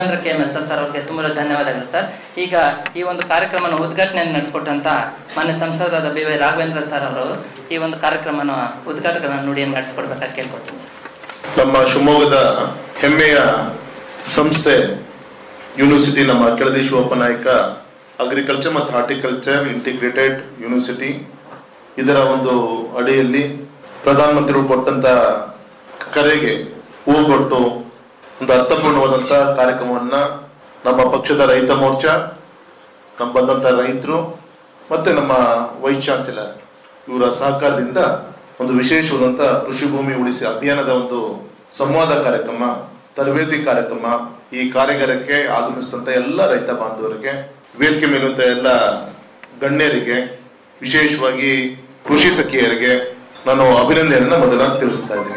ಚಂದ್ರ K M S sir ಅವರಿಗೆ ತುಂಬ ಧನ್ಯವಾದಗಳು ಸರ್ ಈಗ ಈ ಒಂದು ಕಾರ್ಯಕ್ರಮನ ಉದ್ಘಾಟನೆಯನ್ನು ನಡೆಸಿಕೊಟ್ಟಂತ ಮಾನ್ಯ ಸಂಸದರಾದ ಬಿ ವೈ ರಾಘವೇಂದ್ರ ಸರ್ ಅವರು ಈ ಒಂದು ಕಾರ್ಯಕ್ರಮನ ಉದ್ಘಾಟಕನ ನುಡಿಯನ್ನು ನಡೆಸಿಕೊಡ್ಬೇಕಾಗಿ ಕೇಳ್ಕೊಡ್ತೀನಿ ಸರ್ ನಮ್ಮ ಶಿವಮೊಗ್ಗದ ಹೆಮ್ಮೆಯ ಸಂಸ್ಥೆ ಯೂನಿವರ್ಸಿಟಿ ನಮ್ಮ ಕೆಳದಿ ಶಿವಪ್ಪ ನಾಯಕ ಅಗ್ರಿಕಲ್ಚರ್ ಮತ್ತು ಹಾರ್ಟಿಕಲ್ಚರ್ ಇಂಟಿಗ್ರೇಟೆಡ್ ಯೂನಿವರ್ಸಿಟಿ ಇದರ ಒಂದು ಅಡಿಯಲ್ಲಿ ಪ್ರಧಾನಮಂತ್ರಿಗಳು ಕೊಟ್ಟಂತ ಕರೆಗೆ ಹೂವು ಕೊಟ್ಟು ಒಂದು ಅರ್ಥಪೂರ್ಣವಾದಂತ ಕಾರ್ಯಕ್ರಮವನ್ನ ನಮ್ಮ ಪಕ್ಷದ ರೈತ ಮೋರ್ಚಾ ನಮ್ಮ ಬಂದಂತ ರೈತರು ಮತ್ತೆ ನಮ್ಮ ವೈಸ್ ಚಾನ್ಸಲರ್ ಇವರ ಸಹಕಾರದಿಂದ ಒಂದು ವಿಶೇಷವಾದಂತ ಕೃಷಿ ಭೂಮಿ ಉಳಿಸಿ ಅಭಿಯಾನದ ಒಂದು ಸಂವಾದ ಕಾರ್ಯಕ್ರಮ ತರಬೇತಿ ಕಾರ್ಯಕ್ರಮ ಈ ಕಾರ್ಯಾಗಾರಕ್ಕೆ ಆಗಮಿಸಿದಂತ ಎಲ್ಲ ರೈತ ಬಾಂಧವರಿಗೆ ವೇದಿಕೆ ಮೇಲುವಂತ ಎಲ್ಲ ಗಣ್ಯರಿಗೆ ವಿಶೇಷವಾಗಿ ಕೃಷಿ ಸಖಿಯರಿಗೆ ನಾನು ಅಭಿನಂದನೆಯನ್ನ ಮೊದಲ ತಿಳಿಸ್ತಾ ಇದ್ದೀನಿ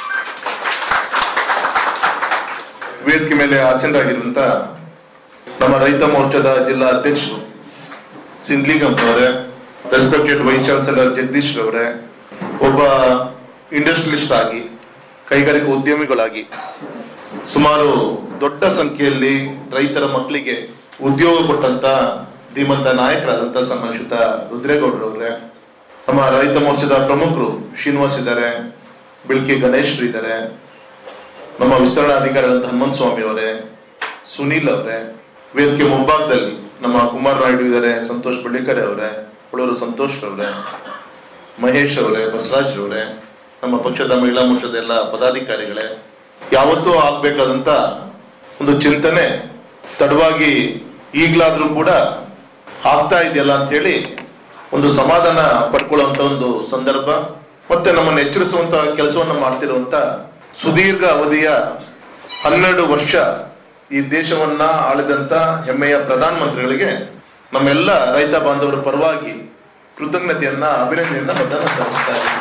ವೇದಿಕೆ ಮೇಲೆ ಆಸೀನರಾಗಿರುವಂತ ನಮ್ಮ ರೈತ ಮೋರ್ಚಾದ ಜಿಲ್ಲಾ ಅಧ್ಯಕ್ಷರು ಸಿಂದ್ಲಿಗಂ ಅವರೇ ರೆಸ್ಪೆಕ್ಟೆಡ್ ವೈಸ್ ಚಾನ್ಸಲರ್ ಜಗದೀಶ್ ಅವರೇ ಒಬ್ಬ ಇಂಡಸ್ಟ್ರಿಯಲಿಸ್ಟ್ ಆಗಿ ಕೈಗಾರಿಕಾ ಉದ್ಯಮಿಗಳಾಗಿ ಸುಮಾರು ದೊಡ್ಡ ಸಂಖ್ಯೆಯಲ್ಲಿ ರೈತರ ಮಕ್ಕಳಿಗೆ ಉದ್ಯೋಗ ಕೊಟ್ಟಂತ ಧೀಮಂತ ನಾಯಕರಾದಂತ ಸನ್ಮಾನಿತ ರುದ್ರೇಗೌಡರವ್ರೆ ನಮ್ಮ ರೈತ ಮೋರ್ಚಾದ ಪ್ರಮುಖರು ಶ್ರೀನಿವಾಸ್ ಇದ್ದಾರೆ ಬಿಳ್ಕಿ ಗಣೇಶ್ ಇದ್ದಾರೆ ನಮ್ಮ ವಿಸ್ತರಣಾಧಿಕಾರಿಗಳಂತ ಹನುಮಂತ ಸ್ವಾಮಿ ಅವರೇ ಸುನೀಲ್ ಅವರೇ ವೇದಿಕೆ ಮುಂಭಾಗದಲ್ಲಿ ನಮ್ಮ ಕುಮಾರ್ ನಾಯ್ಡು ಇದ್ದಾರೆ ಸಂತೋಷ್ ಬಳ್ಳಿಕರೆ ಅವರೇ ಹುಳೂರು ಸಂತೋಷ್ ಅವರೇ ಮಹೇಶ್ ಅವರೇ ಬಸವರಾಜ್ ಅವರೇ ನಮ್ಮ ಪಕ್ಷದ ಮಹಿಳಾ ಮೋರ್ಚಾದ ಎಲ್ಲ ಪದಾಧಿಕಾರಿಗಳೇ ಯಾವತ್ತೂ ಆಗ್ಬೇಕಾದಂತ ಒಂದು ಚಿಂತನೆ ತಡವಾಗಿ ಈಗ್ಲಾದ್ರೂ ಕೂಡ ಆಗ್ತಾ ಇದೆಯಲ್ಲ ಅಂತ ಹೇಳಿ ಒಂದು ಸಮಾಧಾನ ಪಡ್ಕೊಳ್ಳುವಂತ ಒಂದು ಸಂದರ್ಭ ಮತ್ತೆ ನಮ್ಮನ್ನು ಎಚ್ಚರಿಸುವಂತ ಕೆಲಸವನ್ನ ಮಾಡ್ತಿರುವಂತ ಸುದೀರ್ಘ ಅವಧಿಯ ಹನ್ನೆರಡು ವರ್ಷ ಈ ದೇಶವನ್ನ ಆಳಿದಂತ ಹೆಮ್ಮೆಯ ಪ್ರಧಾನಮಂತ್ರಿಗಳಿಗೆ ನಮ್ಮೆಲ್ಲ ರೈತ ಬಾಂಧವರ ಪರವಾಗಿ ಕೃತಜ್ಞತೆಯನ್ನ ಅಭಿನಂದನೆಯನ್ನ ಮೊದಲ ಸಲ್ಲಿಸ್ತಾ ಇದ್ದೀನಿ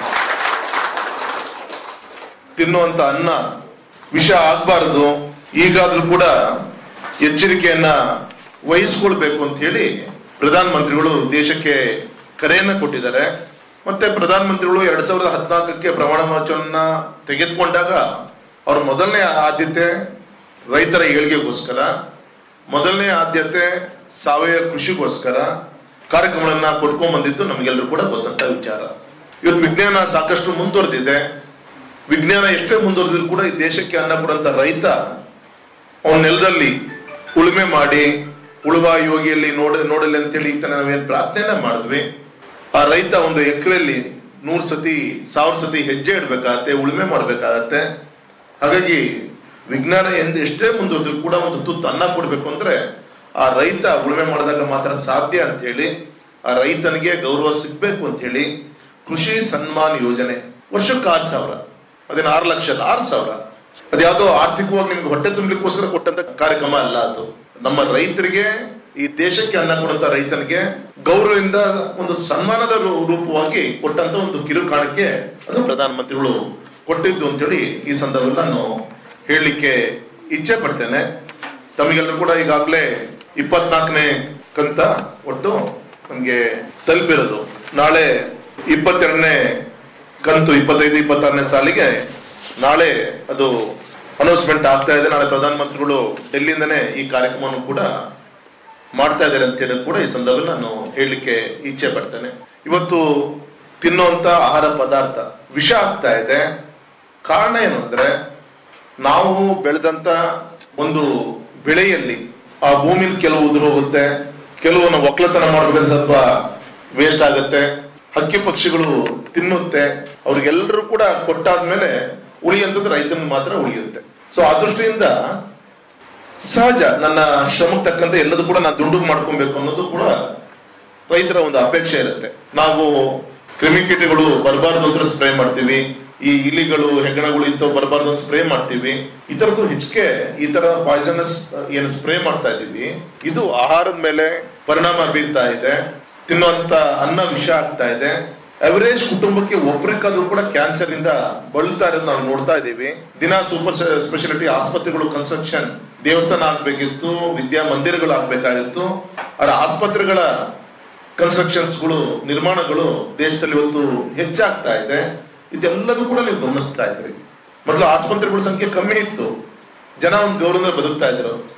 ತಿನ್ನುವಂತ ಅನ್ನ ವಿಷ ಆಗ್ಬಾರದು ಈಗಾದ್ರೂ ಕೂಡ ಎಚ್ಚರಿಕೆಯನ್ನ ವಹಿಸ್ಕೊಳ್ಬೇಕು ಅಂತ ಹೇಳಿ ಪ್ರಧಾನಮಂತ್ರಿಗಳು ದೇಶಕ್ಕೆ ಕರೆಯನ್ನ ಕೊಟ್ಟಿದ್ದಾರೆ ಮತ್ತೆ ಪ್ರಧಾನಮಂತ್ರಿಗಳು ಎರಡ್ ಸಾವಿರದ ಹದಿನಾಲ್ಕಕ್ಕೆ ಪ್ರಮಾಣ ವಚನವನ್ನ ತೆಗೆದುಕೊಂಡಾಗ ಅವ್ರ ಮೊದಲನೇ ಆದ್ಯತೆ ರೈತರ ಏಳ್ಗೆಗೋಸ್ಕರ ಮೊದಲನೇ ಆದ್ಯತೆ ಸಾವಯವ ಕೃಷಿಗೋಸ್ಕರ ಕಾರ್ಯಕ್ರಮಗಳನ್ನ ಕೊಟ್ಕೊಂಡ್ ಬಂದಿದ್ದು ನಮಗೆಲ್ಲರೂ ಕೂಡ ಗೊತ್ತಂತ ವಿಚಾರ ಇವತ್ತು ವಿಜ್ಞಾನ ಸಾಕಷ್ಟು ಮುಂದುವರೆದಿದೆ ವಿಜ್ಞಾನ ಎಷ್ಟೇ ಮುಂದುವರೆದಿದ್ರು ಕೂಡ ಈ ದೇಶಕ್ಕೆ ಅನ್ನ ಕೊಡಂತ ರೈತ ಅವನ ನೆಲದಲ್ಲಿ ಉಳುಮೆ ಮಾಡಿ ಉಳುವ ಯೋಗಿಯಲ್ಲಿ ನೋಡ ನೋಡಲಿ ಅಂತೇಳಿ ಈಗ ತಾನೇ ನಾವೇನ್ ಪ್ರಾರ್ಥನೆಯನ್ನ ಮಾಡಿದ್ವಿ ಆ ರೈತ ಒಂದು ಎಕರೆಯಲ್ಲಿ ನೂರ್ ಸತಿ ಸಾವಿರ ಸತಿ ಹೆಜ್ಜೆ ಇಡ್ಬೇಕಾಗತ್ತೆ ಉಳುಮೆ ಮಾಡ್ಬೇಕಾಗತ್ತೆ ಹಾಗಾಗಿ ವಿಜ್ಞಾನ ಎಂದು ಎಷ್ಟೇ ಮುಂದುವರೆದ್ರು ಕೂಡ ಒಂದು ತುತ್ತು ಅನ್ನ ಕೊಡ್ಬೇಕು ಅಂದ್ರೆ ಆ ರೈತ ಉಳುಮೆ ಮಾಡಿದಾಗ ಮಾತ್ರ ಸಾಧ್ಯ ಅಂತ ಹೇಳಿ ಆ ರೈತನಿಗೆ ಗೌರವ ಸಿಗ್ಬೇಕು ಅಂತ ಹೇಳಿ ಕೃಷಿ ಸನ್ಮಾನ್ ಯೋಜನೆ ವರ್ಷಕ್ಕೆ ಆರು ಸಾವಿರ ಅದೇನು ಆರು ಲಕ್ಷ ಅಲ್ಲ ಆರು ಸಾವಿರ ಅದ್ಯಾವುದೋ ಆರ್ಥಿಕವಾಗಿ ನಿಮ್ಗೆ ಹೊಟ್ಟೆ ತುಂಬಲಿಕ್ಕೋಸ್ಕರ ಕೊಟ್ಟಂತ ಕಾರ್ಯಕ್ರಮ ಅಲ್ಲ ಅದು ನಮ್ಮ ರೈತರಿಗೆ ಈ ದೇಶಕ್ಕೆ ಅನ್ನ ಕೊಡುವಂತ ರೈತನಿಗೆ ಗೌರವದಿಂದ ಒಂದು ಸನ್ಮಾನದ ರೂ- ರೂಪವಾಗಿ ಕೊಟ್ಟಂತ ಒಂದು ಕಿರು ಕಾಣಿಕೆ ಅದು ಪ್ರಧಾನಮಂತ್ರಿಗಳು ಕೊಟ್ಟಿದ್ದು ಅಂತೇಳಿ ಈ ಸಂದರ್ಭದಲ್ಲಿ ನಾನು ಹೇಳಲಿಕ್ಕೆ ಇಚ್ಛೆ ಪಡ್ತೇನೆ ತಮಗೆಲ್ಲರೂ ಕೂಡ ಈಗಾಗಲೇ ಇಪ್ಪತ್ನಾಲ್ಕನೇ ಕಂತ ಒಟ್ಟು ನಮ್ಗೆ ತಲುಪಿರೋದು ನಾಳೆ ಇಪ್ಪತ್ತೆರಡನೇ ಕಂತು ಇಪ್ಪತ್ತೈದು ಇಪ್ಪತ್ತಾರನೇ ಸಾಲಿಗೆ ನಾಳೆ ಅದು ಅನೌನ್ಸ್ಮೆಂಟ್ ಆಗ್ತಾ ಇದೆ ನಾಳೆ ಪ್ರಧಾನಮಂತ್ರಿಗಳು ಡೆಲ್ಲಿಯಿಂದನೇ ಈ ಕಾರ್ಯಕ್ರಮವನ್ನು ಕೂಡ ಮಾಡ್ತಾ ಇದ್ದಾರೆ ಅಂತ ಹೇಳಿ ಕೂಡ ಈ ಸಂದರ್ಭದಲ್ಲಿ ನಾನು ಹೇಳಲಿಕ್ಕೆ ಇಚ್ಛೆ ಪಡ್ತೇನೆ ಇವತ್ತು ತಿನ್ನುವಂತ ಆಹಾರ ಪದಾರ್ಥ ವಿಷ ಆಗ್ತಾ ಇದೆ ಕಾರಣ ಏನು ಅಂದ್ರೆ ನಾವು ಬೆಳೆದಂತ ಒಂದು ಬೆಳೆಯಲ್ಲಿ ಆ ಭೂಮಿಲಿ ಕೆಲವು ಉದುರು ಹೋಗುತ್ತೆ ಕೆಲವನ್ನ ಒಕ್ಕಲತನ ಮಾಡ್ಬೇಕಾದ್ರೆ ಸ್ವಲ್ಪ ವೇಸ್ಟ್ ಆಗುತ್ತೆ ಹಕ್ಕಿ ಪಕ್ಷಿಗಳು ತಿನ್ನುತ್ತೆ ಅವ್ರಿಗೆಲ್ಲರೂ ಕೂಡ ಕೊಟ್ಟಾದ್ಮೇಲೆ ಉಳಿಯಂತದ್ದು ರೈತನ ಮಾತ್ರ ಉಳಿಯುತ್ತೆ ಸೊ ಆ ದೃಷ್ಟಿಯಿಂದ ಸಹಜ ನನ್ನ ಶ್ರಮಕ್ಕೆ ತಕ್ಕಂತೆ ಎಲ್ಲದೂ ಕೂಡ ನಾನು ದುಂಡು ಮಾಡ್ಕೊಬೇಕು ಅನ್ನೋದು ಕೂಡ ರೈತರ ಒಂದು ಅಪೇಕ್ಷೆ ಇರುತ್ತೆ ನಾವು ಕ್ರಿಮಿಕೀಟಗಳು ಬರಬಾರ್ದು ಅಂತ ಸ್ಪ್ರೇ ಮಾಡ್ತೀವಿ ಈ ಇಲಿಗಳು ಹೆಗ್ಗಣಗಳು ಇಂಥವು ಬರಬಾರ್ದು ಅಂತ ಸ್ಪ್ರೇ ಮಾಡ್ತೀವಿ ಈ ತರದ್ದು ಹೆಚ್ಚಿಗೆ ಈ ತರ ಪಾಯ್ಸನಸ್ ಏನು ಸ್ಪ್ರೇ ಮಾಡ್ತಾ ಇದೀವಿ ಇದು ಆಹಾರದ ಮೇಲೆ ಪರಿಣಾಮ ಬೀರ್ತಾ ಇದೆ ತಿನ್ನುವಂತ ಅನ್ನ ವಿಷ ಆಗ್ತಾ ಇದೆ ಅವರೇಜ್ ಕುಟುಂಬಕ್ಕೆ ಒಬ್ರಿಗಾದ್ರೂ ಕೂಡ ಕ್ಯಾನ್ಸರ್ ಇಂದ ಬಳಲ್ತಾ ಇರೋದು ನಾವು ನೋಡ್ತಾ ಇದೀವಿ ದಿನ ಸೂಪರ್ ಸ್ಪೆಷಾಲಿಟಿ ಆಸ್ಪತ್ರೆಗಳು ಕನ್ಸ್ಟ್ರಕ್ಷನ್ ದೇವಸ್ಥಾನ ಆಗ್ಬೇಕಿತ್ತು ವಿದ್ಯಾ ಮಂದಿರಗಳು ಆಗ್ಬೇಕಾಗಿತ್ತು ಆದ್ರೆ ಆಸ್ಪತ್ರೆಗಳ ಕನ್ಸ್ಟ್ರಕ್ಷನ್ಸ್ಗಳು ನಿರ್ಮಾಣಗಳು ದೇಶದಲ್ಲಿ ಇವತ್ತು ಹೆಚ್ಚಾಗ್ತಾ ಇದೆ ಇದೆಲ್ಲದೂ ಕೂಡ ನೀವು ಗಮನಿಸ್ತಾ ಇದ್ರಿ ಮೊದಲು ಆಸ್ಪತ್ರೆಗಳ ಸಂಖ್ಯೆ ಕಮ್ಮಿ ಇತ್ತು ಜನ ಒಂದು ಗೌರವದಿಂದ ಬದುಕ್ತಾ ಇದ್ರು